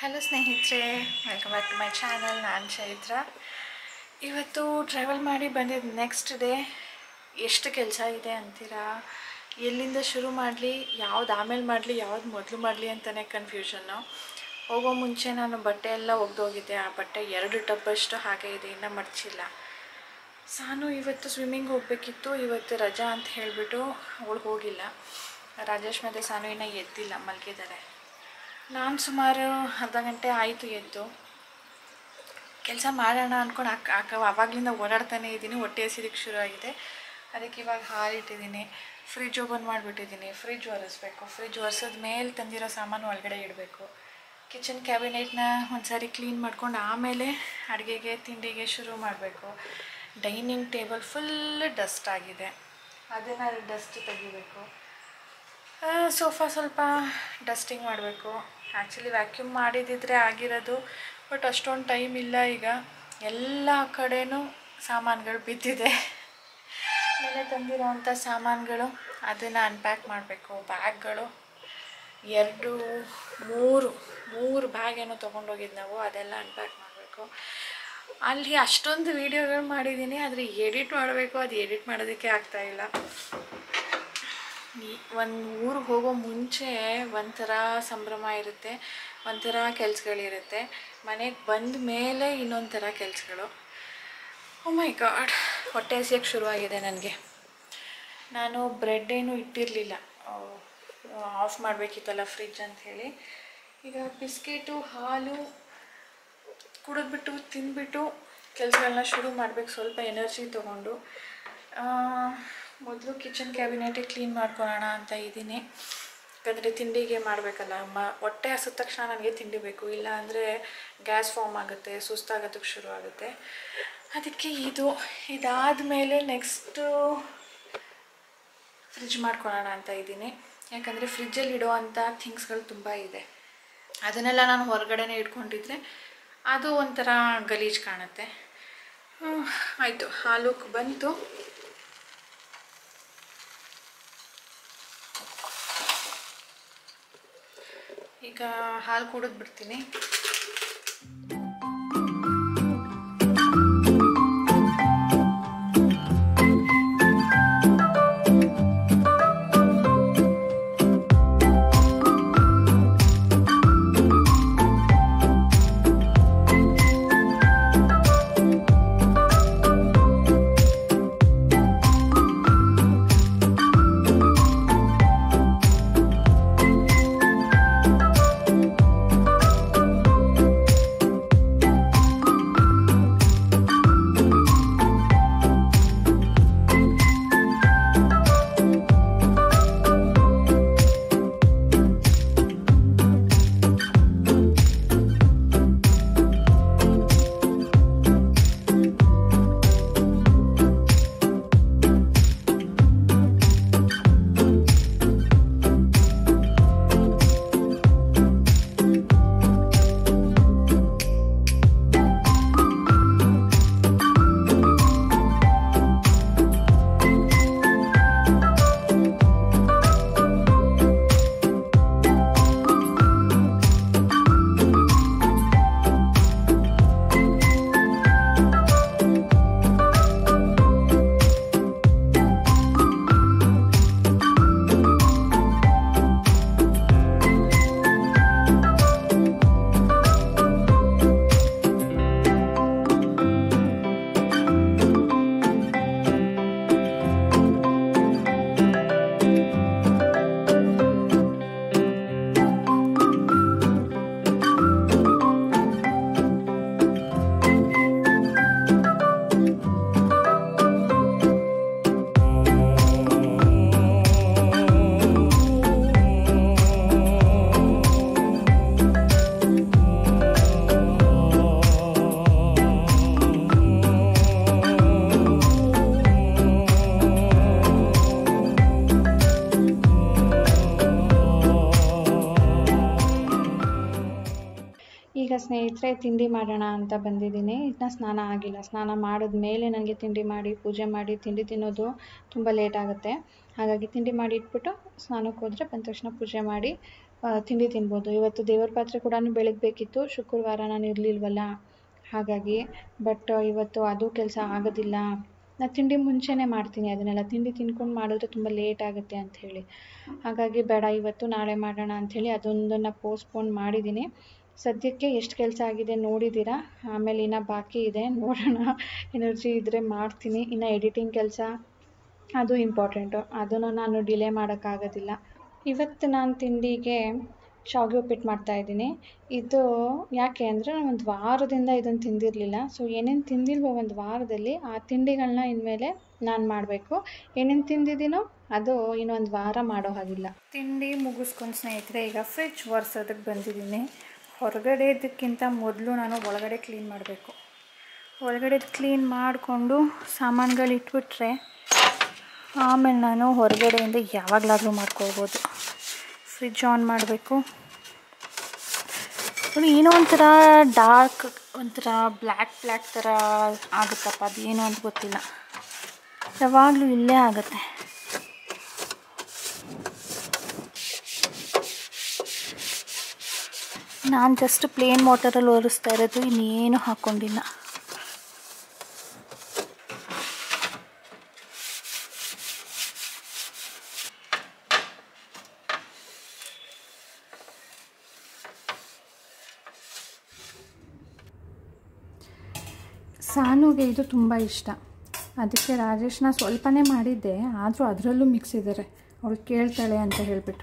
hello ಸ್ನೇಹಿತರೆ welcome back to my channel ನಾನು ಚೈತ್ರ ಇವತ್ತು ಟ್ರಾವೆಲ್ ಮಾಡಿ ಬಂದಿದ್ದು ನೆಕ್ಸ್ಟ್ ಡೇ ಎಷ್ಟು ಕೆಲಸ ಇದೆ ಅಂತೀರಾ ಎಲ್ಲಿಂದ ಶುರು ಮಾಡಲಿ ಯಾವ್ದು ಆಮೇಲೆ ಮಾಡಲಿ ಯಾವ್ದು ಮೊದಲು ಮಾಡಲಿ ಅಂತಲೇ ಕನ್ಫ್ಯೂಷನ್ನು ಹೋಗೋ ಮುಂಚೆ ನಾನು ಬಟ್ಟೆ ಎಲ್ಲ ಒಗ್ದೋಗಿದ್ದೆ ಆ ಬಟ್ಟೆ ಎರಡು ಟಬ್ಬಷ್ಟು ಹಾಗೆ ಇದೆ ಇನ್ನೂ ಮಡಚಿಲ್ಲ ಸಾನು ಇವತ್ತು ಸ್ವಿಮ್ಮಿಂಗ್ ಹೋಗಬೇಕಿತ್ತು ಇವತ್ತು ರಜಾ ಅಂತ ಹೇಳಿಬಿಟ್ಟು ಅವಳು ಹೋಗಿಲ್ಲ ರಾಜೇಶ್ ಮತ್ತು ಸಾನು ಇನ್ನೂ ಎದ್ದಿಲ್ಲ ಮಲಗಿದ್ದಾರೆ ನಾನು ಸುಮಾರು ಅರ್ಧ ಗಂಟೆ ಆಯಿತು ಎದ್ದು ಕೆಲಸ ಮಾಡೋಣ ಅಂದ್ಕೊಂಡು ಅಕ್ಕ ಅಕ್ಕ ಆವಾಗಲಿಂದ ಓಡಾಡ್ತಾನೆ ಇದ್ದೀನಿ ಹೊಟ್ಟೆ ಹಸಿದಕ್ಕೆ ಶುರು ಆಗಿದೆ ಅದಕ್ಕೆ ಇವಾಗ ಹಾಲು ಇಟ್ಟಿದ್ದೀನಿ ಫ್ರಿಜ್ ಓಪನ್ ಮಾಡಿಬಿಟ್ಟಿದ್ದೀನಿ ಫ್ರಿಜ್ ಒರೆಸ್ಬೇಕು ಫ್ರಿಜ್ ಒರೆಸಿದ ಮೇಲೆ ತಂದಿರೋ ಸಾಮಾನು ಒಳಗಡೆ ಇಡಬೇಕು ಕಿಚನ್ ಕ್ಯಾಬಿನೆಟ್ನ ಒಂದು ಸಾರಿ ಕ್ಲೀನ್ ಮಾಡ್ಕೊಂಡು ಆಮೇಲೆ ಅಡುಗೆಗೆ ತಿಂಡಿಗೆ ಶುರು ಮಾಡಬೇಕು ಡೈನಿಂಗ್ ಟೇಬಲ್ ಫುಲ್ ಡಸ್ಟ್ ಆಗಿದೆ ಅದನ್ನು ಡಸ್ಟ್ ತೆಗಿಬೇಕು ಸೋಫಾ ಸ್ವಲ್ಪ ಡಸ್ಟಿಂಗ್ ಮಾಡಬೇಕು ಆ್ಯಕ್ಚುಲಿ ವ್ಯಾಕ್ಯೂಮ್ ಮಾಡಿದಿದ್ರೆ ಆಗಿರೋದು ಬಟ್ ಅಷ್ಟೊಂದು ಟೈಮ್ ಇಲ್ಲ ಈಗ ಎಲ್ಲ ಕಡೆನೂ ಸಾಮಾನುಗಳು ಬಿದ್ದಿದೆ ಮೇಲೆ ತಂದಿರೋವಂಥ ಸಾಮಾನುಗಳು ಅದನ್ನು ಅನ್ಪ್ಯಾಕ್ ಮಾಡಬೇಕು ಬ್ಯಾಗ್ಗಳು ಎರಡು ಮೂರು ಮೂರು ಬ್ಯಾಗ್ ಏನೋ ತೊಗೊಂಡೋಗಿದ್ದು ನಾವು ಅದೆಲ್ಲ ಅನ್ಪ್ಯಾಕ್ ಮಾಡಬೇಕು ಅಲ್ಲಿ ಅಷ್ಟೊಂದು ವೀಡಿಯೋಗಳು ಮಾಡಿದ್ದೀನಿ ಆದರೆ ಎಡಿಟ್ ಮಾಡಬೇಕು ಅದು ಎಡಿಟ್ ಮಾಡೋದಕ್ಕೆ ಆಗ್ತಾಯಿಲ್ಲ ಒಂದು ಊರಿಗೆ ಹೋಗೋ ಮುಂಚೆ ಒಂಥರ ಸಂಭ್ರಮ ಇರುತ್ತೆ ಒಂಥರ ಕೆಲಸಗಳಿರುತ್ತೆ ಮನೆಗೆ ಬಂದ ಮೇಲೆ ಇನ್ನೊಂದು ಥರ ಕೆಲಸಗಳು ಓ ಮೈ ಗಾಡ್ ಹೊಟ್ಟೆ ಹಸಿಯೋಕ್ಕೆ ಶುರುವಾಗಿದೆ ನನಗೆ ನಾನು ಬ್ರೆಡ್ ಏನು ಇಟ್ಟಿರಲಿಲ್ಲ ಆಫ್ ಮಾಡಬೇಕಿತ್ತಲ್ಲ ಫ್ರಿಜ್ ಅಂತ ಹೇಳಿ ಈಗ ಬಿಸ್ಕೆಟು ಹಾಲು ಕುಡಿದ್ಬಿಟ್ಟು ತಿಂದ್ಬಿಟ್ಟು ಕೆಲಸಗಳನ್ನ ಶುರು ಮಾಡಬೇಕು ಸ್ವಲ್ಪ ಎನರ್ಜಿ ತೊಗೊಂಡು ಮೊದಲು ಕಿಚನ್ ಕ್ಯಾಬಿನೆಟಿಗೆ ಕ್ಲೀನ್ ಮಾಡ್ಕೊಳ್ಳೋಣ ಅಂತ ಇದ್ದೀನಿ ಯಾಕಂದರೆ ತಿಂಡಿಗೆ ಮಾಡಬೇಕಲ್ಲ ಮ ಹೊಟ್ಟೆ ಹಸಿದ ತಕ್ಷಣ ನನಗೆ ತಿಂಡಿ ಬೇಕು ಇಲ್ಲ ಅಂದರೆ ಗ್ಯಾಸ್ ಫಾರ್ಮ್ ಆಗುತ್ತೆ ಸುಸ್ತಾಗೋದಕ್ಕೆ ಶುರು ಆಗುತ್ತೆ ಅದಕ್ಕೆ ಇದು ಇದಾದ ಮೇಲೆ ನೆಕ್ಸ್ಟು ಫ್ರಿಜ್ ಮಾಡ್ಕೊಳ್ಳೋಣ ಅಂತ ಇದ್ದೀನಿ ಯಾಕಂದರೆ ಫ್ರಿಜ್ಜಲ್ಲಿ ಇಡೋ ಅಂಥ ಥಿಂಗ್ಸ್ಗಳು ತುಂಬ ಇದೆ ಅದನ್ನೆಲ್ಲ ನಾನು ಹೊರಗಡೆನೇ ಇಟ್ಕೊಂಡಿದ್ರೆ ಅದು ಒಂಥರ ಗಲೀಜು ಕಾಣುತ್ತೆ ಆಯಿತು ಹಾಲು ಬಂತು ಈಗ ಹಾಲು ಕುಡಿದು ಬಿಡ್ತೀನಿ ಈಗ ಸ್ನೇಹಿತರೆ ತಿಂಡಿ ಮಾಡೋಣ ಅಂತ ಬಂದಿದ್ದೀನಿ ಇನ್ನು ಸ್ನಾನ ಆಗಿಲ್ಲ ಸ್ನಾನ ಮಾಡಿದ ಮೇಲೆ ನನಗೆ ತಿಂಡಿ ಮಾಡಿ ಪೂಜೆ ಮಾಡಿ ತಿಂಡಿ ತಿನ್ನೋದು ತುಂಬ ಲೇಟ್ ಆಗುತ್ತೆ ಹಾಗಾಗಿ ತಿಂಡಿ ಮಾಡಿ ಇಟ್ಬಿಟ್ಟು ಸ್ನಾನಕ್ಕೆ ಹೋದರೆ ಬಂದ ತಕ್ಷಣ ಪೂಜೆ ಮಾಡಿ ಆ, ತಿಂಡಿ ತಿನ್ಬೋದು ಇವತ್ತು ದೇವರ ಪಾತ್ರೆ ಕೂಡ ಬೆಳಗ್ಬೇಕಿತ್ತು ಶುಕ್ರವಾರ ನಾನು ಇರಲಿಲ್ವಲ್ಲ ಹಾಗಾಗಿ ಬಟ್ ಇವತ್ತು ಅದು ಕೆಲಸ ಆಗೋದಿಲ್ಲ ನಾನು ತಿಂಡಿ ಮುಂಚೆನೇ ಮಾಡ್ತೀನಿ ಅದನ್ನೆಲ್ಲ ತಿಂಡಿ ತಿನ್ಕೊಂಡು ಮಾಡಿದ್ರೆ ತುಂಬ ಲೇಟ್ ಆಗುತ್ತೆ ಅಂತ ಹೇಳಿ ಹಾಗಾಗಿ ಬೇಡ ಇವತ್ತು ನಾಳೆ ಮಾಡೋಣ ಅಂಥೇಳಿ ಅದೊಂದನ್ನು ಪೋಸ್ಟ್ಪೋನ್ ಮಾಡಿದ್ದೀನಿ ಸದ್ಯಕ್ಕೆ ಎಷ್ಟು ಕೆಲಸ ಆಗಿದೆ ನೋಡಿದ್ದೀರಾ ಆಮೇಲೆ ಇನ್ನು ಬಾಕಿ ಇದೆ ನೋಡೋಣ ಎನರ್ಜಿ ಇದ್ದರೆ ಮಾಡ್ತೀನಿ ಇನ್ನು ಎಡಿಟಿಂಗ್ ಕೆಲಸ ಅದು ಇಂಪಾರ್ಟೆಂಟು ಅದನ್ನು ನಾನು ಡಿಲೇ ಮಾಡೋಕ್ಕಾಗೋದಿಲ್ಲ ಇವತ್ತು ನಾನು ತಿಂಡಿಗೆ ಶಾವಿಗೆ ಉಪ್ಪಿಟ್ಟು ಮಾಡ್ತಾಯಿದ್ದೀನಿ ಇದು ಯಾಕೆ ಅಂದರೆ ನಾನು ಒಂದು ವಾರದಿಂದ ಇದನ್ನು ತಿಂದಿರಲಿಲ್ಲ ಸೊ ಏನೇನು ತಿಂದಿಲ್ವೋ ಒಂದು ವಾರದಲ್ಲಿ ಆ ತಿಂಡಿಗಳನ್ನ ಇನ್ಮೇಲೆ ನಾನು ಮಾಡಬೇಕು ಏನೇನು ತಿಂದಿದ್ದೀನೋ ಅದು ಇನ್ನೊಂದು ವಾರ ಮಾಡೋ ಹಾಗಿಲ್ಲ ತಿಂಡಿ ಮುಗಿಸ್ಕೊಂಡು ಸ್ನೇಹಿತರೆ ಈಗ ಫ್ರಿಜ್ ಒರೆಸೋದಕ್ಕೆ ಬಂದಿದ್ದೀನಿ ಹೊರಗಡೆ ಇದಕ್ಕಿಂತ ಮೊದಲು ನಾನು ಒಳಗಡೆ ಕ್ಲೀನ್ ಮಾಡಬೇಕು ಒಳಗಡೆ ಕ್ಲೀನ್ ಮಾಡಿಕೊಂಡು ಸಾಮಾನುಗಳು ಇಟ್ಬಿಟ್ರೆ ಆಮೇಲೆ ನಾನು ಹೊರಗಡೆಯಿಂದ ಯಾವಾಗಲಾದರೂ ಮಾಡ್ಕೋಬೋದು ಫ್ರಿಜ್ ಆನ್ ಮಾಡಬೇಕು ನೋಡಿ ಏನೋ ಒಂಥರ ಡಾರ್ಕ್ ಒಂಥರ ಬ್ಲ್ಯಾಕ್ ಬ್ಲ್ಯಾಕ್ ಥರ ಆಗುತ್ತಪ್ಪ ಅದು ಏನು ಅಂತ ಗೊತ್ತಿಲ್ಲ ಯಾವಾಗಲೂ ಇಲ್ಲೇ ಆಗುತ್ತೆ ನಾನು ಜಸ್ಟ್ ಪ್ಲೇನ್ ವಾಟರಲ್ಲಿ ಒರೆಸ್ತಾ ಇರೋದು ಇನ್ನೇನು ಹಾಕ್ಕೊಂಡಿಲ್ಲ ಸಾನುಗೆ ಇದು ತುಂಬ ಇಷ್ಟ ಅದಕ್ಕೆ ರಾಜೇಶ್ನ ಸ್ವಲ್ಪನೇ ಮಾಡಿದ್ದೆ ಆದರೂ ಅದರಲ್ಲೂ ಮಿಕ್ಸ್ ಇದ್ದಾರೆ ಅವಳು ಕೇಳ್ತಾಳೆ ಅಂತ ಹೇಳಿಬಿಟ್ಟು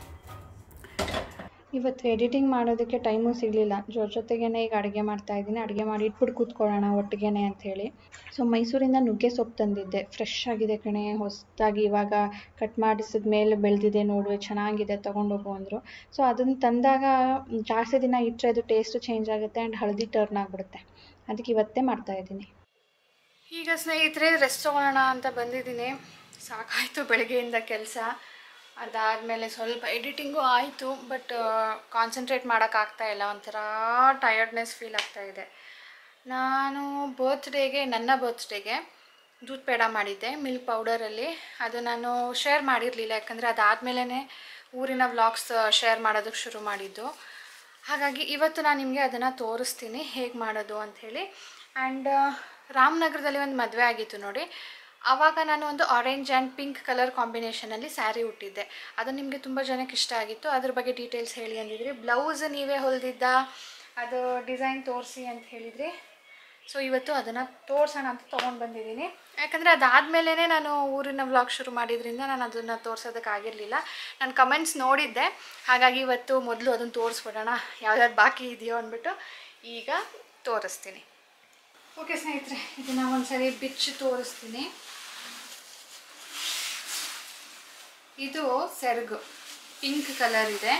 ಇವತ್ತು ಎಡಿಟಿಂಗ್ ಮಾಡೋದಕ್ಕೆ ಟೈಮು ಸಿಗಲಿಲ್ಲ ಜೊತೆ ಜೊತೆಗೇ ಈಗ ಅಡುಗೆ ಮಾಡ್ತಾಯಿದ್ದೀನಿ ಅಡುಗೆ ಮಾಡಿ ಇಟ್ಬಿಟ್ಟು ಕೂತ್ಕೊಳ್ಳೋಣ ಒಟ್ಟಿಗೆನೆ ಅಂಥೇಳಿ ಸೊ ಮೈಸೂರಿಂದ ನುಗ್ಗೆ ಸೊಪ್ಪು ತಂದಿದ್ದೆ ಫ್ರೆಶ್ ಆಗಿದೆ ಕಣೆ ಹೊಸದಾಗಿ ಇವಾಗ ಕಟ್ ಮಾಡಿಸಿದ ಮೇಲೆ ಬೆಳೆದಿದೆ ನೋಡುವೆ ಚೆನ್ನಾಗಿದೆ ತೊಗೊಂಡೋಗು ಅಂದರು ಸೊ ಅದನ್ನು ತಂದಾಗ ಜಾಸ್ತಿ ದಿನ ಇಟ್ಟರೆ ಅದು ಟೇಸ್ಟು ಚೇಂಜ್ ಆಗುತ್ತೆ ಆ್ಯಂಡ್ ಹಳದಿ ಟರ್ನ್ ಆಗಿಬಿಡುತ್ತೆ ಅದಕ್ಕೆ ಇವತ್ತೇ ಮಾಡ್ತಾಯಿದ್ದೀನಿ ಈಗ ಸ್ನೇಹಿತರೆ ರೆಸ್ಟ್ ತೊಗೊಳ್ಳೋಣ ಅಂತ ಬಂದಿದ್ದೀನಿ ಸಾಕಾಯಿತು ಬೆಳಗ್ಗೆಯಿಂದ ಕೆಲಸ ಅದಾದಮೇಲೆ ಸ್ವಲ್ಪ ಎಡಿಟಿಂಗು ಆಯಿತು ಬಟ್ ಕಾನ್ಸಂಟ್ರೇಟ್ ಮಾಡೋಕ್ಕಾಗ್ತಾ ಇಲ್ಲ ಒಂಥರ ಟಯರ್ಡ್ನೆಸ್ ಫೀಲ್ ಆಗ್ತಾ ಇದೆ ನಾನು ಬರ್ತ್ಡೇಗೆ ನನ್ನ ಬರ್ತ್ಡೇಗೆ ದೂದ್ ಪೇಡ ಮಾಡಿದ್ದೆ ಮಿಲ್ಕ್ ಪೌಡರಲ್ಲಿ ಅದು ನಾನು ಶೇರ್ ಮಾಡಿರಲಿಲ್ಲ ಯಾಕಂದರೆ ಅದಾದಮೇಲೆ ಊರಿನ ವ್ಲಾಗ್ಸ್ ಶೇರ್ ಮಾಡೋದಕ್ಕೆ ಶುರು ಮಾಡಿದ್ದು ಹಾಗಾಗಿ ಇವತ್ತು ನಾನು ನಿಮಗೆ ಅದನ್ನು ತೋರಿಸ್ತೀನಿ ಹೇಗೆ ಮಾಡೋದು ಅಂಥೇಳಿ ಆ್ಯಂಡ್ ರಾಮನಗರದಲ್ಲಿ ಒಂದು ಮದುವೆ ಆಗಿತ್ತು ನೋಡಿ ಆವಾಗ ನಾನು ಒಂದು ಆರೆಂಜ್ ಆ್ಯಂಡ್ ಪಿಂಕ್ ಕಲರ್ ಕಾಂಬಿನೇಷನಲ್ಲಿ ಸ್ಯಾರಿ ಉಟ್ಟಿದ್ದೆ ಅದು ನಿಮಗೆ ತುಂಬ ಜನಕ್ಕೆ ಇಷ್ಟ ಆಗಿತ್ತು ಅದ್ರ ಬಗ್ಗೆ ಡೀಟೇಲ್ಸ್ ಹೇಳಿ ಅಂದಿದ್ರಿ ಬ್ಲೌಸ್ ನೀವೇ ಹೊಲಿದಿದ್ದ ಅದು ಡಿಸೈನ್ ತೋರಿಸಿ ಅಂತ ಹೇಳಿದ್ರಿ ಸೊ ಇವತ್ತು ಅದನ್ನು ತೋರಿಸೋಣ ಅಂತ ತೊಗೊಂಡು ಬಂದಿದ್ದೀನಿ ಯಾಕಂದರೆ ಅದಾದಮೇಲೆ ನಾನು ಊರಿನ ವ್ಲಾಗ್ ಶುರು ಮಾಡಿದ್ರಿಂದ ನಾನು ಅದನ್ನು ತೋರಿಸೋದಕ್ಕಾಗಿರಲಿಲ್ಲ ನಾನು ಕಮೆಂಟ್ಸ್ ನೋಡಿದ್ದೆ ಹಾಗಾಗಿ ಇವತ್ತು ಮೊದಲು ಅದನ್ನು ತೋರಿಸ್ಬಿಡೋಣ ಯಾವ್ದಾದ್ರು ಬಾಕಿ ಇದೆಯೋ ಅಂದ್ಬಿಟ್ಟು ಈಗ ತೋರಿಸ್ತೀನಿ ಓಕೆ ಸ್ನೇಹಿತರೆ ಇದನ್ನು ಒಂದ್ಸರಿ ಬಿಚ್ಚಿ ತೋರಿಸ್ತೀನಿ ಇದು ಸೆರಗು ಪಿಂಕ್ ಕಲರ್ ಇದೆ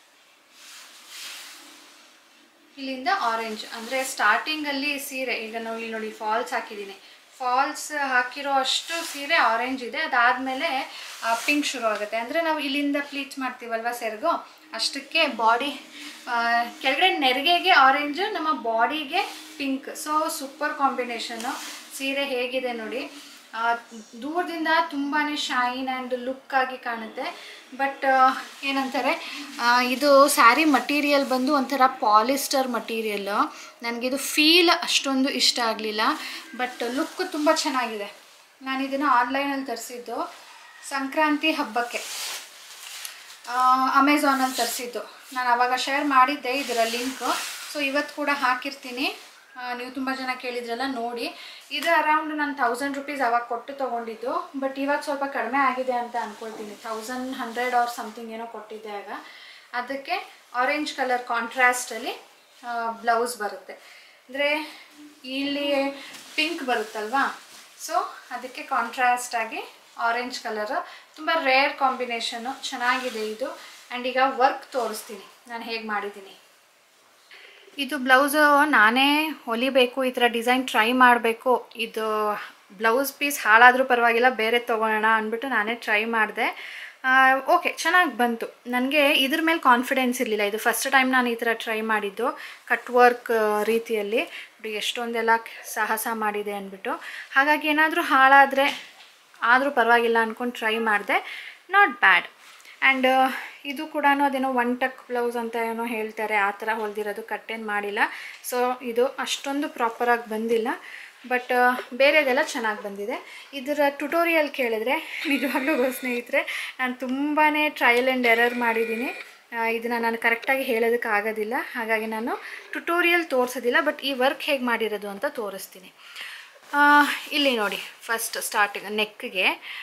ಇಲ್ಲಿಂದ ಆರೆಂಜ್ ಅಂದರೆ ಸ್ಟಾರ್ಟಿಂಗಲ್ಲಿ ಸೀರೆ ಈಗ ನಾವು ಇಲ್ಲಿ ನೋಡಿ ಫಾಲ್ಸ್ ಹಾಕಿದ್ದೀನಿ ಫಾಲ್ಸ್ ಹಾಕಿರೋ ಅಷ್ಟು ಸೀರೆ ಆರೆಂಜ್ ಇದೆ ಅದಾದಮೇಲೆ ಪಿಂಕ್ ಶುರು ಆಗುತ್ತೆ ಅಂದರೆ ನಾವು ಇಲ್ಲಿಂದ ಪ್ಲೀಚ್ ಮಾಡ್ತೀವಲ್ವ ಸೆರಗು ಅಷ್ಟಕ್ಕೆ ಬಾಡಿ ಕೆಳಗಡೆ ನೆರಿಗೆಗೆ ಆರೆಂಜು ನಮ್ಮ ಬಾಡಿಗೆ ಪಿಂಕ್ ಸೊ ಸೂಪರ್ ಕಾಂಬಿನೇಷನ್ನು ಸೀರೆ ಹೇಗಿದೆ ನೋಡಿ ಆ, ದೂರದಿಂದ ತುಂಬಾ ಶೈನ್ ಆ್ಯಂಡ್ ಲುಕ್ ಆಗಿ ಕಾಣುತ್ತೆ ಬಟ್ ಏನಂತಾರೆ ಆ, ಇದು ಸ್ಯಾರಿ ಮಟೀರಿಯಲ್ ಬಂದು ಒಂಥರ ಪಾಲಿಸ್ಟರ್ ಮಟೀರಿಯಲ್ಲು ನನಗಿದು ಫೀಲ್ ಅಷ್ಟೊಂದು ಇಷ್ಟ ಆಗಲಿಲ್ಲ ಬಟ್ ಲುಕ್ ತುಂಬ ಚೆನ್ನಾಗಿದೆ ನಾನು ಇದನ್ನು ಆನ್ಲೈನಲ್ಲಿ ತರಿಸಿದ್ದು ಸಂಕ್ರಾಂತಿ ಹಬ್ಬಕ್ಕೆ ಅಮೆಝಾನಲ್ಲಿ ತರಿಸಿದ್ದು ನಾನು ಆವಾಗ ಶೇರ್ ಮಾಡಿದ್ದೆ ಇದರ ಲಿಂಕು ಸೊ ಇವತ್ತು ಕೂಡ ಹಾಕಿರ್ತೀನಿ ಆ, ನೀವು ತುಂಬ ಜನ ಕೇಳಿದ್ರಲ್ಲ ನೋಡಿ ಇದು ಅರೌಂಡ್ ನಾನು ತೌಸಂಡ್ ರುಪೀಸ್ ಅವಾಗ ಕೊಟ್ಟು ತೊಗೊಂಡಿದ್ದು ಬಟ್ ಇವಾಗ ಸ್ವಲ್ಪ ಕಡಿಮೆ ಆಗಿದೆ ಅಂತ ಅಂದ್ಕೊಳ್ತೀನಿ ತೌಸಂಡ್ ಹಂಡ್ರೆಡ್ ಆರ್ ಸಮಥಿಂಗ್ ಏನೋ ಕೊಟ್ಟಿದ್ದೆ ಆಗ ಅದಕ್ಕೆ ಆರೆಂಜ್ ಕಲರ್ ಕಾಂಟ್ರಾಸ್ಟಲ್ಲಿ ಬ್ಲೌಸ್ ಬರುತ್ತೆ ಅಂದರೆ ಇಲ್ಲಿ ಪಿಂಕ್ ಬರುತ್ತಲ್ವಾ ಸೊ ಅದಕ್ಕೆ ಕಾಂಟ್ರಾಸ್ಟ್ ಆಗಿ ಆರೆಂಜ್ ಕಲರ್ ತುಂಬ ರೇರ್ ಕಾಂಬಿನೇಷನು ಚೆನ್ನಾಗಿದೆ ಇದು ಆ್ಯಂಡ್ ಈಗ ವರ್ಕ್ ತೋರಿಸ್ತೀನಿ ನಾನು ಹೇಗೆ ಮಾಡಿದ್ದೀನಿ ಇದು ಬ್ಲೌಸು ನಾನೇ ಹೊಲಿಬೇಕು ಈ ಥರ ಡಿಸೈನ್ ಟ್ರೈ ಮಾಡಬೇಕು ಇದು ಬ್ಲೌಸ್ ಪೀಸ್ ಹಾಳಾದರೂ ಪರವಾಗಿಲ್ಲ ಬೇರೆ ತೊಗೊಳ್ಳೋಣ ಅಂದ್ಬಿಟ್ಟು ನಾನೇ ಟ್ರೈ ಮಾಡಿದೆ ಓಕೆ ಚೆನ್ನಾಗಿ ಬಂತು ನನಗೆ ಇದ್ರ ಮೇಲೆ ಕಾನ್ಫಿಡೆನ್ಸ್ ಇರಲಿಲ್ಲ ಇದು ಫಸ್ಟ್ ಟೈಮ್ ನಾನು ಈ ಥರ ಟ್ರೈ ಮಾಡಿದ್ದು ಕಟ್ ವರ್ಕ್ ರೀತಿಯಲ್ಲಿ ನೋಡಿ ಎಷ್ಟೊಂದೆಲ್ಲ ಸಾಹಸ ಮಾಡಿದೆ ಅಂದ್ಬಿಟ್ಟು ಹಾಗಾಗಿ ಏನಾದರೂ ಹಾಳಾದರೆ ಆದರೂ ಪರವಾಗಿಲ್ಲ ಅಂದ್ಕೊಂಡು ಟ್ರೈ ಮಾಡಿದೆ ನಾಟ್ ಬ್ಯಾಡ್ ಆ್ಯಂಡ್ ಇದು ಕೂಡ ಅದೇನೋ ಒನ್ ಟಕ್ ಬ್ಲೌಸ್ ಅಂತ ಏನೋ ಹೇಳ್ತಾರೆ ಆ ಥರ ಹೊಲ್ದಿರೋದು ಕಟ್ಟೇನು ಮಾಡಿಲ್ಲ ಸೊ ಇದು ಅಷ್ಟೊಂದು ಪ್ರಾಪರಾಗಿ ಬಂದಿಲ್ಲ ಬಟ್ ಬೇರೆದೆಲ್ಲ ಚೆನ್ನಾಗಿ ಬಂದಿದೆ ಇದರ ಟ್ಯುಟೋರಿಯಲ್ ಕೇಳಿದ್ರೆ ನಿಜವಾಗ್ಲೂ ಸ್ನೇಹಿತರೆ ನಾನು ತುಂಬಾ ಟ್ರಯಲ್ ಆ್ಯಂಡ್ ಎರರ್ ಮಾಡಿದ್ದೀನಿ ಇದನ್ನು ನಾನು ಕರೆಕ್ಟಾಗಿ ಹೇಳೋದಕ್ಕೆ ಆಗೋದಿಲ್ಲ ಹಾಗಾಗಿ ನಾನು ಟ್ಯುಟೋರಿಯಲ್ ತೋರಿಸೋದಿಲ್ಲ ಬಟ್ ಈ ವರ್ಕ್ ಹೇಗೆ ಮಾಡಿರೋದು ಅಂತ ತೋರಿಸ್ತೀನಿ ಆ, ಇಲ್ಲಿ ನೋಡಿ ಫಸ್ಟ್ ಸ್ಟಾರ್ಟಿಂಗ್ ನೆಕ್ಗೆ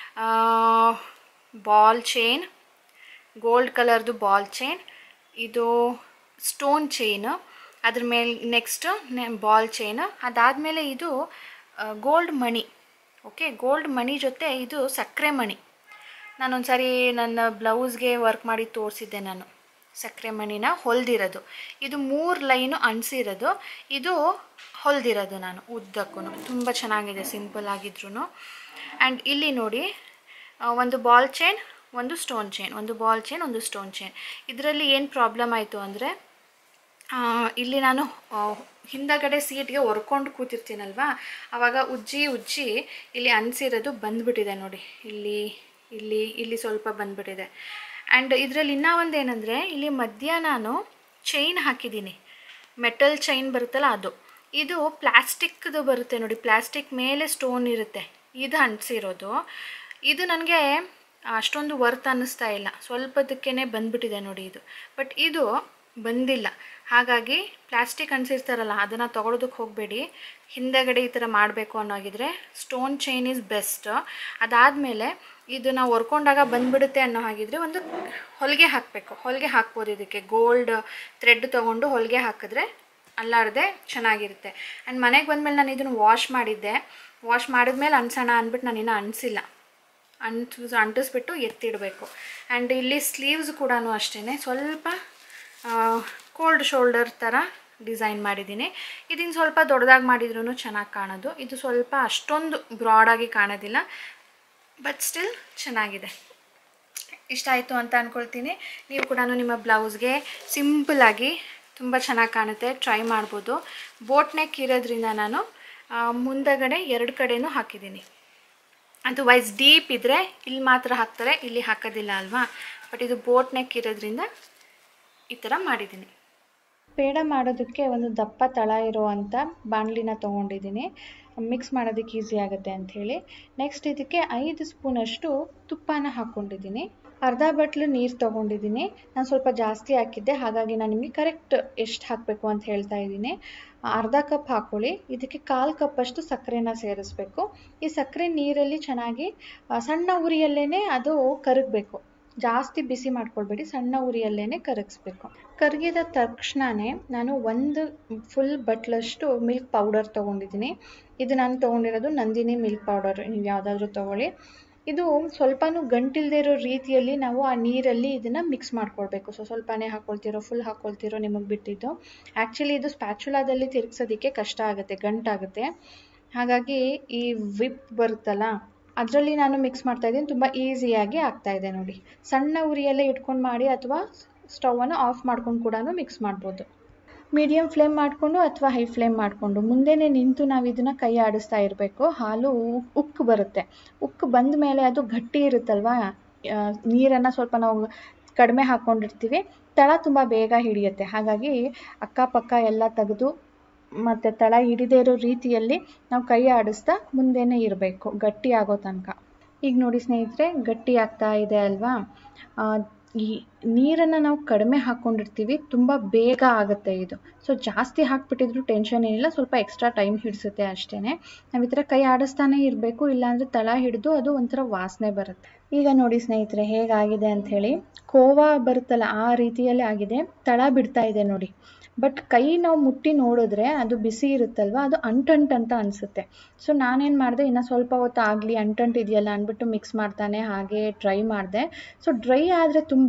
ಬಾಲ್ ಚೈನ್ ಗೋಲ್ಡ್ ಕಲರ್ದು ಬಾಲ್ ಚೈನ್ ಇದು ಸ್ಟೋನ್ ಚೈನು ಅದ್ರ ಮೇಲೆ ನೆಕ್ಸ್ಟ್ ಬಾಲ್ ಚೈನ್ ಅದಾದಮೇಲೆ ಇದು ಗೋಲ್ಡ್ ಮಣಿ ಓಕೆ ಗೋಲ್ಡ್ ಮಣಿ ಜೊತೆ ಇದು ಸಕ್ಕರೆ ಮಣಿ ನಾನೊಂದು ಸಾರಿ ನನ್ನ ಬ್ಲೌಸ್ಗೆ ವರ್ಕ್ ಮಾಡಿ ತೋರಿಸಿದ್ದೆ ನಾನು ಸಕ್ಕರೆ ಮಣಿನ ಹೊಲ್ದಿರೋದು ಇದು ಮೂರು ಲೈನು ಅಣಿಸಿರೋದು ಇದು ಹೊಲ್ದಿರೋದು ನಾನು ಉದ್ದಕ್ಕೂ ತುಂಬ ಚೆನ್ನಾಗಿದೆ ಸಿಂಪಲ್ ಆಗಿದ್ರು ಆ್ಯಂಡ್ ಇಲ್ಲಿ ನೋಡಿ ಆ, ಒಂದು ಬಾಲ್ ಚೈನ್ ಒಂದು ಸ್ಟೋನ್ ಚೈನ್ ಒಂದು ಬಾಲ್ ಚೈನ್ ಒಂದು ಸ್ಟೋನ್ ಚೈನ್ ಇದರಲ್ಲಿ ಏನು ಪ್ರಾಬ್ಲಮ್ ಆಯಿತು ಅಂದರೆ ಆ, ಇಲ್ಲಿ ನಾನು ಆ, ಹಿಂದಗಡೆ ಸೀಟ್ಗೆ ಹೊರ್ಕೊಂಡು ಕೂತಿರ್ತೀನಲ್ವಾ ಆವಾಗ ಉಜ್ಜಿ ಉಜ್ಜಿ ಇಲ್ಲಿ ಅನ್ಸಿರೋದು ಬಂದ್ಬಿಟ್ಟಿದೆ ನೋಡಿ ಇಲ್ಲಿ ಇಲ್ಲಿ ಇಲ್ಲಿ ಸ್ವಲ್ಪ ಬಂದ್ಬಿಟ್ಟಿದೆ ಆ್ಯಂಡ್ ಇದರಲ್ಲಿ ಇನ್ನೂ ಒಂದು ಏನಂದರೆ ಇಲ್ಲಿ ಮಧ್ಯ ನಾನು ಚೈನ್ ಹಾಕಿದ್ದೀನಿ ಮೆಟಲ್ ಚೈನ್ ಬರುತ್ತಲ್ಲ ಅದು ಇದು ಪ್ಲಾಸ್ಟಿಕ್ದು ಬರುತ್ತೆ ನೋಡಿ ಪ್ಲಾಸ್ಟಿಕ್ ಮೇಲೆ ಸ್ಟೋನ್ ಇರುತ್ತೆ ಇದು ಅಂಟಿಸಿರೋದು ಇದು ನನಗೆ ಅಷ್ಟೊಂದು ವರ್ತ್ ಅನ್ನಿಸ್ತಾ ಇಲ್ಲ ಸ್ವಲ್ಪದಕ್ಕೇ ಬಂದ್ಬಿಟ್ಟಿದೆ ನೋಡಿ ಇದು ಬಟ್ ಇದು ಬಂದಿಲ್ಲ ಹಾಗಾಗಿ ಪ್ಲಾಸ್ಟಿಕ್ ಅನ್ಸಿರ್ತಾರಲ್ಲ ಅದನ್ನು ತೊಗೊಳೋದಕ್ಕೆ ಹೋಗಬೇಡಿ ಹಿಂದೆಗಡೆ ಈ ಥರ ಮಾಡಬೇಕು ಅನ್ನೋಗಿದ್ರೆ ಸ್ಟೋನ್ ಚೈನ್ ಈಸ್ ಬೆಸ್ಟ್ ಅದಾದಮೇಲೆ ಇದು ನಾವು ಹೊರ್ಕೊಂಡಾಗ ಬಂದ್ಬಿಡುತ್ತೆ ಅನ್ನೋ ಹಾಗಿದ್ರೆ ಒಂದು ಹೊಲಿಗೆ ಹಾಕಬೇಕು ಹೊಲಿಗೆ ಹಾಕ್ಬೋದು ಇದಕ್ಕೆ ಗೋಲ್ಡ್ ಥ್ರೆಡ್ ತೊಗೊಂಡು ಹೊಲಿಗೆ ಹಾಕಿದ್ರೆ ಅಲ್ಲಾರದೆ ಚೆನ್ನಾಗಿರುತ್ತೆ ಆ್ಯಂಡ್ ಮನೆಗೆ ಬಂದಮೇಲೆ ನಾನು ಇದನ್ನು ವಾಶ್ ಮಾಡಿದ್ದೆ ವಾಶ್ ಮಾಡಿದ್ಮೇಲೆ ಅನ್ಸೋಣ ಅಂದ್ಬಿಟ್ಟು ನಾನು ಇನ್ನೂ ಅನಿಸಿಲ್ಲ ಅಂಟಿಸ್ ಅಂಟಿಸ್ಬಿಟ್ಟು ಎತ್ತಿಡಬೇಕು ಆ್ಯಂಡ್ ಇಲ್ಲಿ ಸ್ಲೀವ್ಸ್ ಕೂಡ ಅಷ್ಟೇ ಸ್ವಲ್ಪ ಕೋಲ್ಡ್ ಶೋಲ್ಡರ್ ಥರ ಡಿಸೈನ್ ಮಾಡಿದ್ದೀನಿ ಇದನ್ನು ಸ್ವಲ್ಪ ದೊಡ್ಡದಾಗಿ ಮಾಡಿದ್ರೂ ಚೆನ್ನಾಗಿ ಕಾಣೋದು ಇದು ಸ್ವಲ್ಪ ಅಷ್ಟೊಂದು ಬ್ರಾಡಾಗಿ ಕಾಣೋದಿಲ್ಲ ಬಟ್ ಸ್ಟಿಲ್ ಚೆನ್ನಾಗಿದೆ ಇಷ್ಟ ಆಯಿತು ಅಂತ ಅಂದ್ಕೊಳ್ತೀನಿ ನೀವು ಕೂಡ ನಿಮ್ಮ ಬ್ಲೌಸ್ಗೆ ಸಿಂಪಲಾಗಿ ತುಂಬ ಚೆನ್ನಾಗಿ ಕಾಣುತ್ತೆ ಟ್ರೈ ಮಾಡ್ಬೋದು ಬೋಟ್ ನೆಕ್ ಇರೋದ್ರಿಂದ ನಾನು ಆ, ಮುಂದಗಡೆ ಎರಡು ಕಡೆನೂ ಹಾಕಿದ್ದೀನಿ ಅದು ವೈಸ್ ಡೀಪ್ ಇದ್ದರೆ ಇಲ್ಲಿ ಮಾತ್ರ ಹಾಕ್ತಾರೆ ಇಲ್ಲಿ ಹಾಕೋದಿಲ್ಲ ಅಲ್ವಾ ಬಟ್ ಇದು ಬೋಟ್ ನೆಕ್ ಇರೋದ್ರಿಂದ ಈ ಥರ ಮಾಡಿದ್ದೀನಿ ಪೇಡ ಮಾಡೋದಕ್ಕೆ ಒಂದು ದಪ್ಪ ತಳ ಇರುವಂಥ ಬಾಣಲಿನ ತೊಗೊಂಡಿದ್ದೀನಿ ಮಿಕ್ಸ್ ಮಾಡೋದಕ್ಕೆ ಈಸಿ ಆಗುತ್ತೆ ಅಂಥೇಳಿ ನೆಕ್ಸ್ಟ್ ಇದಕ್ಕೆ ಐದು ಸ್ಪೂನಷ್ಟು ತುಪ್ಪನ ಹಾಕ್ಕೊಂಡಿದ್ದೀನಿ ಅರ್ಧ ಬಟ್ಲು ನೀರು ತೊಗೊಂಡಿದ್ದೀನಿ ನಾನು ಸ್ವಲ್ಪ ಜಾಸ್ತಿ ಹಾಕಿದ್ದೆ ಹಾಗಾಗಿ ನಾನು ನಿಮಗೆ ಕರೆಕ್ಟ್ ಎಷ್ಟು ಹಾಕಬೇಕು ಅಂತ ಹೇಳ್ತಾ ಇದ್ದೀನಿ ಅರ್ಧ ಕಪ್ ಹಾಕ್ಕೊಳ್ಳಿ ಇದಕ್ಕೆ ಕಾಲು ಕಪ್ಪಷ್ಟು ಸಕ್ಕರೆನ ಸೇರಿಸ್ಬೇಕು ಈ ಸಕ್ಕರೆ ನೀರಲ್ಲಿ ಚೆನ್ನಾಗಿ ಆ, ಸಣ್ಣ ಉರಿಯಲ್ಲೇ ಅದು ಕರಗಬೇಕು ಜಾಸ್ತಿ ಬಿಸಿ ಮಾಡ್ಕೊಳ್ಬೇಡಿ ಸಣ್ಣ ಉರಿಯಲ್ಲೇ ಕರಗಿಸ್ಬೇಕು ಕರಗಿದ ತಕ್ಷಣವೇ ನಾನು ಒಂದು ಫುಲ್ ಬಟ್ಲಷ್ಟು ಮಿಲ್ಕ್ ಪೌಡರ್ ತೊಗೊಂಡಿದ್ದೀನಿ ಇದು ನಾನು ತೊಗೊಂಡಿರೋದು ನಂದಿನಿ ಮಿಲ್ಕ್ ಪೌಡರ್ ನೀವು ಯಾವುದಾದ್ರೂ ತೊಗೊಳ್ಳಿ ಇದು ಸ್ವಲ್ಪನೂ ಗಂಟಿಲ್ದೇ ಇರೋ ರೀತಿಯಲ್ಲಿ ನಾವು ಆ ನೀರಲ್ಲಿ ಇದನ್ನು ಮಿಕ್ಸ್ ಮಾಡ್ಕೊಳ್ಬೇಕು ಸೊ ಸ್ವಲ್ಪನೇ ಹಾಕ್ಕೊಳ್ತಿರೋ ಫುಲ್ ಹಾಕ್ಕೊಳ್ತಿರೋ ನಿಮಗೆ ಬಿಟ್ಟಿದ್ದು ಆ್ಯಕ್ಚುಲಿ ಇದು ಸ್ಪ್ಯಾಚುಲಾದಲ್ಲಿ ತಿರುಗ್ಸೋದಕ್ಕೆ ಕಷ್ಟ ಆಗುತ್ತೆ ಗಂಟಾಗುತ್ತೆ ಹಾಗಾಗಿ ಈ ವಿಪ್ ಬರುತ್ತಲ್ಲ ಅದರಲ್ಲಿ ನಾನು ಮಿಕ್ಸ್ ಮಾಡ್ತಾ ಇದ್ದೀನಿ ತುಂಬ ಈಸಿಯಾಗಿ ಆಗ್ತಾ ಇದೆ ನೋಡಿ ಸಣ್ಣ ಉರಿಯಲ್ಲೇ ಇಟ್ಕೊಂಡು ಮಾಡಿ ಅಥವಾ ಸ್ಟವನ್ನು ಆಫ್ ಮಾಡ್ಕೊಂಡು ಕೂಡ ಮಿಕ್ಸ್ ಮಾಡ್ಬೋದು ಮೀಡಿಯಮ್ ಫ್ಲೇಮ್ ಮಾಡಿಕೊಂಡು ಅಥವಾ ಹೈ ಫ್ಲೇಮ್ ಮಾಡಿಕೊಂಡು ಮುಂದೆನೇ ನಿಂತು ನಾವು ಇದನ್ನು ಕೈ ಆಡಿಸ್ತಾ ಇರಬೇಕು ಹಾಲು ಉಕ್ಕು ಬರುತ್ತೆ ಉಕ್ಕು ಬಂದ ಮೇಲೆ ಅದು ಗಟ್ಟಿ ಇರುತ್ತಲ್ವಾ ನೀರನ್ನು ಸ್ವಲ್ಪ ನಾವು ಕಡಿಮೆ ಹಾಕ್ಕೊಂಡಿರ್ತೀವಿ ತಳ ತುಂಬ ಬೇಗ ಹಿಡಿಯುತ್ತೆ ಹಾಗಾಗಿ ಅಕ್ಕಪಕ್ಕ ಎಲ್ಲ ತೆಗೆದು ಮತ್ತು ತಳ ಹಿಡಿದೇ ಇರೋ ರೀತಿಯಲ್ಲಿ ನಾವು ಕೈ ಆಡಿಸ್ತಾ ಮುಂದೆನೇ ಇರಬೇಕು ಗಟ್ಟಿ ಆಗೋ ತನಕ ಈಗ ನೋಡಿ ಸ್ನೇಹಿತರೆ ಗಟ್ಟಿ ಆಗ್ತಾ ಇದೆ ಅಲ್ವಾ ಆ, ಈ ನೀರನ್ನು ನಾವು ಕಡಿಮೆ ಹಾಕ್ಕೊಂಡಿರ್ತೀವಿ ತುಂಬ ಬೇಗ ಆಗುತ್ತೆ ಇದು ಸೊ ಜಾಸ್ತಿ ಹಾಕ್ಬಿಟ್ಟಿದ್ರು ಟೆನ್ಷನ್ ಏನಿಲ್ಲ ಸ್ವಲ್ಪ ಎಕ್ಸ್ಟ್ರಾ ಟೈಮ್ ಹಿಡಿಸುತ್ತೆ ಅಷ್ಟೇ ನಾವು ಈ ಥರ ಕೈ ಆಡಿಸ್ತಾನೆ ಇರಬೇಕು ಇಲ್ಲಾಂದರೆ ತಳ ಹಿಡಿದು ಅದು ಒಂಥರ ವಾಸನೆ ಬರುತ್ತೆ ಈಗ ನೋಡಿ ಸ್ನೇಹಿತರೆ ಹೇಗಾಗಿದೆ ಅಂಥೇಳಿ ಕೋವಾ ಬರುತ್ತಲ್ಲ ಆ ರೀತಿಯಲ್ಲಿ ಆಗಿದೆ ತಳ ಬಿಡ್ತಾ ಇದೆ ನೋಡಿ ಬಟ್ ಕೈ ನಾವು ಮುಟ್ಟಿ ನೋಡಿದ್ರೆ ಅದು ಬಿಸಿ ಇರುತ್ತಲ್ವ ಅದು ಅಂಟಂಟ್ ಅಂತ ಅನಿಸುತ್ತೆ ಸೊ ನಾನೇನು ಮಾಡಿದೆ ಇನ್ನು ಸ್ವಲ್ಪ ಹೊತ್ತು ಆಗಲಿ ಅಂಟಂಟ್ ಇದೆಯಲ್ಲ ಅಂದ್ಬಿಟ್ಟು ಮಿಕ್ಸ್ ಮಾಡ್ತಾನೆ ಹಾಗೆ ಡ್ರೈ ಮಾಡಿದೆ ಸೊ ಡ್ರೈ ಆದರೆ ತುಂಬ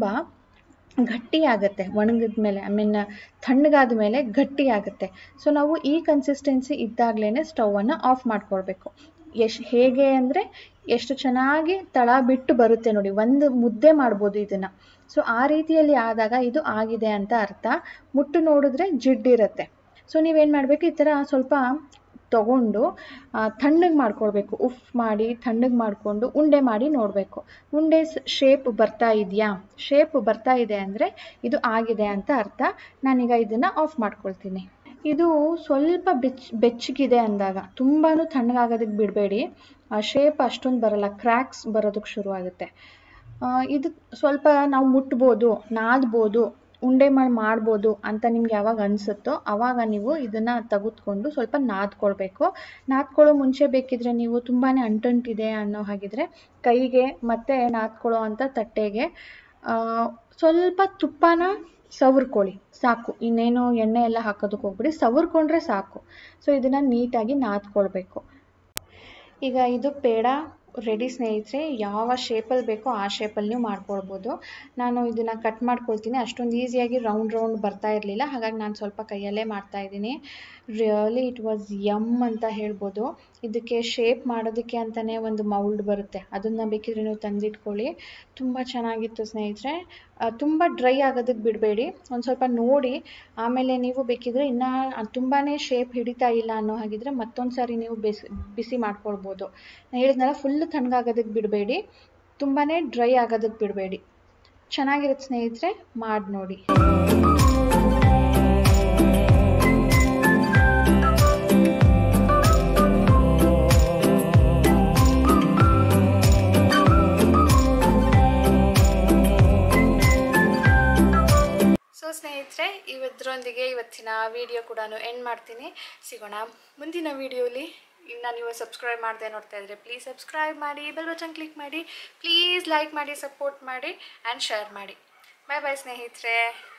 ಗಟ್ಟಿ ಆಗುತ್ತೆ ಒಣಗಿದ ಮೇಲೆ ಐ ಮೀನ್ ತಣ್ಣಗಾದ ಮೇಲೆ ಗಟ್ಟಿ ಆಗುತ್ತೆ ಸೊ ನಾವು ಈ ಕನ್ಸಿಸ್ಟೆನ್ಸಿ ಇದ್ದಾಗಲೇ ಸ್ಟವನ್ನು ಆಫ್ ಮಾಡ್ಕೊಳ್ಬೇಕು ಎಷ್ಟು ಹೇಗೆ ಅಂದರೆ ಎಷ್ಟು ಚೆನ್ನಾಗಿ ತಳ ಬಿಟ್ಟು ಬರುತ್ತೆ ನೋಡಿ ಒಂದು ಮುದ್ದೆ ಮಾಡ್ಬೋದು ಇದನ್ನು ಸೊ ಆ ರೀತಿಯಲ್ಲಿ ಆದಾಗ ಇದು ಆಗಿದೆ ಅಂತ ಅರ್ಥ ಮುಟ್ಟು ನೋಡಿದ್ರೆ ಜಿಡ್ಡಿರುತ್ತೆ ಸೊ ನೀವೇನು ಮಾಡಬೇಕು ಈ ಥರ ಸ್ವಲ್ಪ ತಗೊಂಡು ತಣ್ಣಗೆ ಮಾಡ್ಕೊಳ್ಬೇಕು ಉಫ್ ಮಾಡಿ ತಣ್ಣಗೆ ಮಾಡಿಕೊಂಡು ಉಂಡೆ ಮಾಡಿ ನೋಡಬೇಕು ಉಂಡೆ ಶೇಪ್ ಬರ್ತಾ ಇದೆಯಾ ಶೇಪ್ ಬರ್ತಾ ಇದೆ ಅಂದರೆ ಇದು ಆಗಿದೆ ಅಂತ ಅರ್ಥ ನಾನೀಗ ಇದನ್ನು ಆಫ್ ಮಾಡ್ಕೊಳ್ತೀನಿ ಇದು ಸ್ವಲ್ಪ ಬೆಚ್ಚ ಬೆಚ್ಚಗಿದೆ ಅಂದಾಗ ತುಂಬಾ ತಣ್ಣಗಾಗೋದಕ್ಕೆ ಬಿಡಬೇಡಿ ಶೇಪ್ ಅಷ್ಟೊಂದು ಬರಲ್ಲ ಕ್ರ್ಯಾಕ್ಸ್ ಬರೋದಕ್ಕೆ ಶುರು ಆಗುತ್ತೆ ಇದು ಸ್ವಲ್ಪ ನಾವು ಮುಟ್ಬೋದು ನಾದ್ಬೋದು ಉಂಡೆ ಮಾಡಿ ಮಾಡ್ಬೋದು ಅಂತ ನಿಮ್ಗೆ ಯಾವಾಗ ಅನಿಸುತ್ತೋ ಆವಾಗ ನೀವು ಇದನ್ನು ತೆಗೆದುಕೊಂಡು ಸ್ವಲ್ಪ ನಾದ್ಕೊಳ್ಬೇಕು ನಾದ್ಕೊಳ್ಳೋ ಮುಂಚೆ ಬೇಕಿದ್ರೆ ನೀವು ತುಂಬಾ ಅಂಟಂಟಿದೆ ಅನ್ನೋ ಹಾಗಿದ್ರೆ ಕೈಗೆ ಮತ್ತು ನಾದ್ಕೊಳ್ಳೋ ಅಂಥ ತಟ್ಟೆಗೆ ಸ್ವಲ್ಪ ತುಪ್ಪನ ಸವರ್ಕೊಳ್ಳಿ ಸಾಕು ಇನ್ನೇನು ಎಣ್ಣೆ ಎಲ್ಲ ಹಾಕೋದಕ್ಕೆ ಹೋಗ್ಬಿಡಿ ಸವರ್ಕೊಂಡ್ರೆ ಸಾಕು ಸೊ ಇದನ್ನು ನೀಟಾಗಿ ನಾದ್ಕೊಳ್ಬೇಕು ಈಗ ಇದು ಪೇಡ ರೆಡಿ ಸ್ನೇಹಿತರೆ ಯಾವ ಶೇಪಲ್ಲಿ ಬೇಕೋ ಆ ಶೇಪಲ್ಲಿ ನೀವು ಮಾಡ್ಕೊಳ್ಬೋದು ನಾನು ಇದನ್ನು ಕಟ್ ಮಾಡ್ಕೊಳ್ತೀನಿ ಅಷ್ಟೊಂದು ಈಸಿಯಾಗಿ ರೌಂಡ್ ರೌಂಡ್ ಬರ್ತಾ ಇರಲಿಲ್ಲ ಹಾಗಾಗಿ ನಾನು ಸ್ವಲ್ಪ ಕೈಯಲ್ಲೇ ಮಾಡ್ತಾ ಇದ್ದೀನಿ ರಿಯಲಿ ಇಟ್ ವಾಸ್ ಯಮ್ ಅಂತ ಹೇಳ್ಬೋದು ಇದಕ್ಕೆ ಶೇಪ್ ಮಾಡೋದಕ್ಕೆ ಅಂತಲೇ ಒಂದು ಮೌಲ್ಡ್ ಬರುತ್ತೆ ಅದನ್ನು ಬೇಕಿದ್ರೆ ನೀವು ತಂದಿಟ್ಕೊಳ್ಳಿ ತುಂಬ ಚೆನ್ನಾಗಿತ್ತು ಸ್ನೇಹಿತರೆ ತುಂಬ ಡ್ರೈ ಆಗೋದಕ್ಕೆ ಬಿಡಬೇಡಿ ಒಂದು ಸ್ವಲ್ಪ ನೋಡಿ ಆಮೇಲೆ ನೀವು ಬೇಕಿದ್ರೆ ಇನ್ನೂ ತುಂಬಾ ಶೇಪ್ ಹಿಡಿತಾ ಇಲ್ಲ ಅನ್ನೋ ಹಾಗಿದ್ರೆ ಮತ್ತೊಂದು ಸಾರಿ ನೀವು ಬಿಸಿ ಬಿಸಿ ಮಾಡ್ಕೊಳ್ಬೋದು ನಾನು ಹೇಳಿದ್ನಲ್ಲ ಫುಲ್ ತಣ್ಣಗಾಗೋದಕ್ಕೆ ಬಿಡಬೇಡಿ ತುಂಬಾ ಡ್ರೈ ಆಗೋದಕ್ಕೆ ಬಿಡಬೇಡಿ ಚೆನ್ನಾಗಿರುತ್ತೆ ಸ್ನೇಹಿತರೆ ಮಾಡಿ ನೋಡಿ ಸೊ ಸ್ನೇಹಿತರೆ ಇವತ್ತರೊಂದಿಗೆ ಇವತ್ತಿನ ವಿಡಿಯೋ ಕೂಡ ಎಂಡ್ ಮಾಡ್ತೀನಿ ಸಿಗೋಣ ಮುಂದಿನ ವಿಡಿಯೋಲಿ ಇನ್ನು ನೀವು ಸಬ್ಸ್ಕ್ರೈಬ್ ಮಾಡದೆ ನೋಡ್ತಾ ಇದ್ರೆ ಪ್ಲೀಸ್ ಸಬ್ಸ್ಕ್ರೈಬ್ ಮಾಡಿ ಬೆಲ್ ಬಟನ್ ಕ್ಲಿಕ್ ಮಾಡಿ ಪ್ಲೀಸ್ ಲೈಕ್ ಮಾಡಿ ಸಪೋರ್ಟ್ ಮಾಡಿ ಆ್ಯಂಡ್ ಶೇರ್ ಮಾಡಿ ಬಾಯ್ ಬಾಯ್ ಸ್ನೇಹಿತರೆ